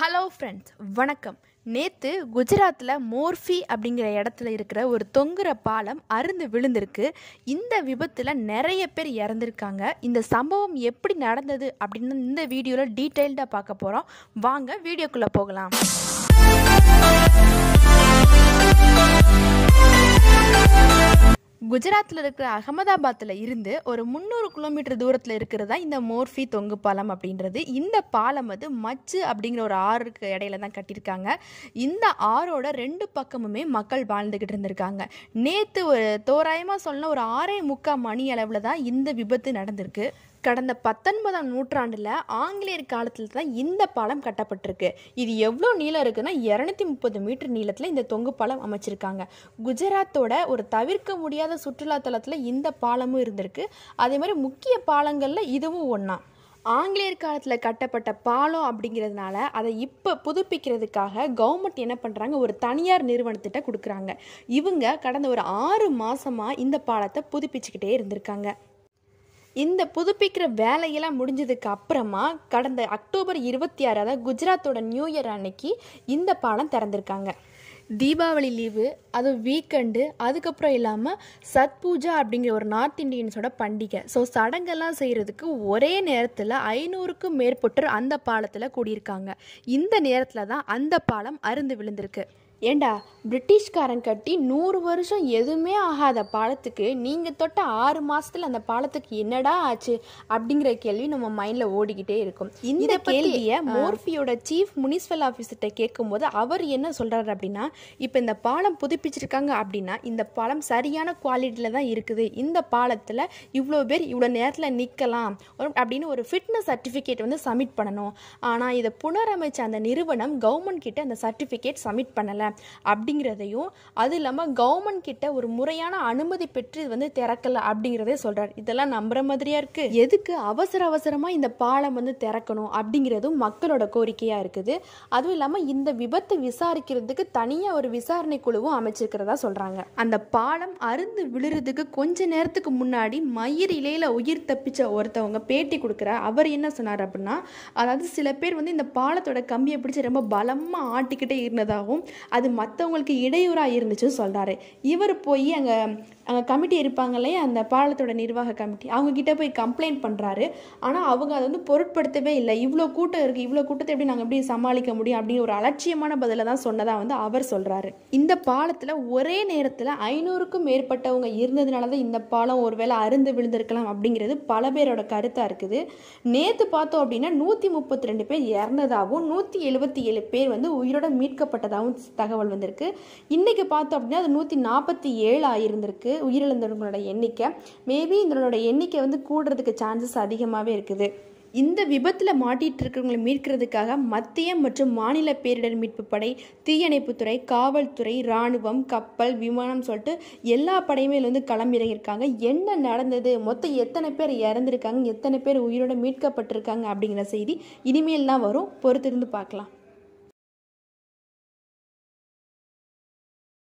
hello friends வணக்கம் நேற்று குஜராத்தில் மோர்ஃபி அப்படிங்கிற இடத்துல இருக்கிற ஒரு தொங்குற பாலம் அருந்து விழுந்திருக்கு இந்த விபத்தில் நிறைய பேர் இறந்துருக்காங்க இந்த சம்பவம் எப்படி நடந்தது அப்படின்னு இந்த வீடியோவில் டீட்டெயில்டாக பார்க்க போகிறோம் வாங்க வீடியோக்குள்ளே போகலாம் குஜராத்தில் இருக்கிற அகமதாபாத்தில் இருந்து ஒரு முந்நூறு கிலோமீட்டர் தூரத்தில் இருக்கிறதா இந்த மோர்ஃபி தொங்கு பாலம் அப்படின்றது இந்த பாலம் வந்து மச்சு அப்படிங்கிற ஒரு ஆறுக்கு இடையில தான் கட்டியிருக்காங்க இந்த ஆறோட ரெண்டு பக்கமுமே மக்கள் வாழ்ந்துக்கிட்டு இருந்திருக்காங்க நேற்று ஒரு தோராயமாக சொல்லணும் ஒரு ஆறே முக்கால் மணி அளவில் தான் இந்த விபத்து நடந்திருக்கு கடந்த பத்தொன்பதாம் நூற்றாண்டில் ஆங்கிலேயர் காலத்தில் தான் இந்த பாலம் கட்டப்பட்டிருக்கு இது எவ்வளோ நீளம் இருக்குன்னா இரநூத்தி முப்பது மீட்டர் நீளத்தில் இந்த தொங்கு பாலம் அமைச்சிருக்காங்க குஜராத்தோட ஒரு தவிர்க்க முடியாத சுற்றுலாத்தலத்தில் இந்த பாலமும் இருந்திருக்கு அதே மாதிரி முக்கிய பாலங்களில் இதுவும் ஒன்றா ஆங்கிலேயர் காலத்தில் கட்டப்பட்ட பாலம் அப்படிங்கிறதுனால அதை இப்போ புதுப்பிக்கிறதுக்காக கவர்மெண்ட் என்ன பண்ணுறாங்க ஒரு தனியார் நிறுவனத்திட்ட கொடுக்குறாங்க இவங்க கடந்த ஒரு ஆறு மாதமாக இந்த பாலத்தை புதுப்பிச்சுக்கிட்டே இருந்திருக்காங்க இந்த புதுப்பிக்கிற வேலையெல்லாம் முடிஞ்சதுக்கு அப்புறமா கடந்த அக்டோபர் இருபத்தி ஆறு அதாவது குஜராத்தோட நியூ இயர் அன்னைக்கு இந்த பாலம் திறந்திருக்காங்க தீபாவளி லீவு அது வீக்கெண்டு அதுக்கப்புறம் இல்லாமல் சத் பூஜா அப்படிங்கிற ஒரு நார்த் இந்தியன்ஸோட பண்டிகை ஸோ சடங்கெல்லாம் செய்கிறதுக்கு ஒரே நேரத்தில் ஐநூறுக்கும் மேற்பட்டோர் அந்த பாலத்தில் கூடியிருக்காங்க இந்த நேரத்தில் தான் அந்த பாலம் அருந்து விழுந்திருக்கு ஏண்டா பிரிட்டிஷ்காரன் கட்டி நூறு வருஷம் எதுவுமே ஆகாத பாலத்துக்கு நீங்கள் தொட்ட ஆறு மாசத்துல அந்த பாலத்துக்கு என்னடா ஆச்சு அப்படிங்கிற கேள்வி நம்ம மைண்டில் ஓடிக்கிட்டே இருக்கும் இந்த கேள்வியை மோர்ஃபியோட சீஃப் முனிசிபல் ஆஃபீஸர்கிட்ட கேட்கும்போது அவர் என்ன சொல்கிறாரு அப்படின்னா இப்போ இந்த பாலம் புதுப்பிச்சிருக்காங்க அப்படின்னா இந்த பாலம் சரியான குவாலிட்டியில் தான் இருக்குது இந்த பாலத்தில் இவ்வளோ பேர் இவ்வளோ நேரத்தில் நிற்கலாம் அப்படின்னு ஒரு ஃபிட்னஸ் சர்டிஃபிகேட் வந்து சப்மிட் பண்ணணும் ஆனால் இதை புனரமைச்ச அந்த நிறுவனம் கவர்மெண்ட் கிட்ட அந்த சர்டிஃபிகேட் சப்மிட் பண்ணலை அப்படிங்கிறதையும் அது இல்லாமல் கவர்மெண்ட் கிட்ட ஒரு முறையான அனுமதி பெற்று இது வந்து திறக்கல அப்படிங்கிறதே சொல்கிறார் இதெல்லாம் நம்புற மாதிரியா இருக்கு எதுக்கு அவசர அவசரமாக இந்த பாலம் வந்து திறக்கணும் அப்படிங்கிறதும் மக்களோட கோரிக்கையாக இருக்குது அதுவும் இல்லாமல் இந்த விபத்தை விசாரிக்கிறதுக்கு தனியாக ஒரு விசாரணை குழுவும் அமைச்சிருக்கிறதா சொல்கிறாங்க அந்த பாலம் அருந்து விழுறதுக்கு கொஞ்ச நேரத்துக்கு முன்னாடி மயிர் இலையில உயிர் தப்பிச்ச ஒருத்தவங்க பேட்டி கொடுக்குற அவர் என்ன சொன்னார் அப்படின்னா அதாவது சில பேர் வந்து இந்த பாலத்தோட கம்பியை பிடிச்சி ரொம்ப பலமாக ஆட்டிக்கிட்டே இருந்ததாகவும் அது மற்றவங்களுக்கு இடையூறாக இருந்துச்சுன்னு சொல்கிறாரு இவர் போய் அங்கே அங்கே கமிட்டி இருப்பாங்க இல்லையா அந்த பாலத்தோட நிர்வாக கமிட்டி அவங்க கிட்ட போய் கம்ப்ளைண்ட் பண்ணுறாரு ஆனால் அவங்க அதை வந்து பொருட்படுத்தவே இல்லை இவ்வளோ கூட்டம் இருக்குது இவ்வளோ கூட்டத்தை எப்படி நாங்கள் எப்படி சமாளிக்க முடியும் அப்படின்னு ஒரு அலட்சியமான பதிலை தான் சொன்னதாக வந்து அவர் சொல்கிறாரு இந்த பாலத்தில் ஒரே நேரத்தில் ஐநூறுக்கும் மேற்பட்டவங்க இருந்ததுனால தான் இந்த பாலம் ஒருவேளை அருந்து விழுந்திருக்கலாம் அப்படிங்கிறது பல பேரோட கருத்தாக இருக்குது நேற்று பார்த்தோம் அப்படின்னா நூற்றி முப்பத்தி ரெண்டு பேர் இறந்ததாகவும் நூற்றி எழுபத்தி ஏழு பேர் வந்து உயிரோட மீட்கப்பட்டதாகவும் தகவல் வந்திருக்கு இன்றைக்கி பார்த்தோம் அப்படின்னா அது நூற்றி நாற்பத்தி ஏழு ஆயிருந்திருக்கு உயிரிழந்தவங்களோட எண்ணிக்கை மேபி இதனோட எண்ணிக்கை வந்து கூடுறதுக்கு சான்சஸ் அதிகமாகவே இருக்குது இந்த விபத்தில் மாட்டிட்டு இருக்கிறவங்களை மீட்கிறதுக்காக மத்திய மற்றும் மாநில பேரிடர் மீட்பு படை தீயணைப்புத்துறை காவல்துறை இராணுவம் கப்பல் விமானம் சொல்லிட்டு எல்லா படையுமே வந்து களமிறங்கியிருக்காங்க என்ன நடந்தது மொத்தம் எத்தனை பேர் இறந்துருக்காங்க எத்தனை பேர் உயிரோட மீட்கப்பட்டிருக்காங்க அப்படிங்கிற செய்தி இனிமேல் தான் வரும் பொறுத்திருந்து பார்க்கலாம்